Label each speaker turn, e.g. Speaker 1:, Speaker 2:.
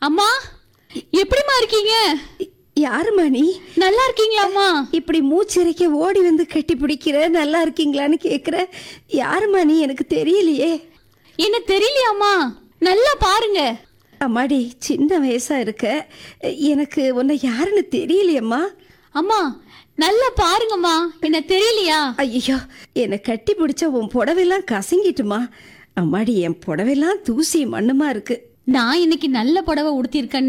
Speaker 1: அம்மா எப்படிம்மா இருக்கீங்க
Speaker 2: யாரும்மா நீ
Speaker 1: நல்லா இருக்கீங்களாம்மா
Speaker 2: இப்படி மூச்சிறைக்க ஓடி வந்து கட்டி பிடிக்கிற நல்லா இருக்கீங்களான்னு கேக்குற யாரும்மா நீ எனக்கு தெரியலையே
Speaker 1: என்ன தெரியலையாம்மா நல்லா பாருங்க
Speaker 2: அம்மாடி சின்ன வயசா இருக்க எனக்கு உன்னை யாருன்னு தெரியலையம்மா
Speaker 1: அம்மா நல்லா பாருங்கம்மா என்ன தெரியலையா
Speaker 2: ஐயோ என்னை கட்டி பிடிச்ச உன் புடவைலாம் கசங்கிட்டுமா அம்மாடி என் புடவைலாம் தூசி மண்ணுமா இருக்கு
Speaker 1: நான் இன்னைக்கு நல்ல புடவை உடுத்திருக்கேன்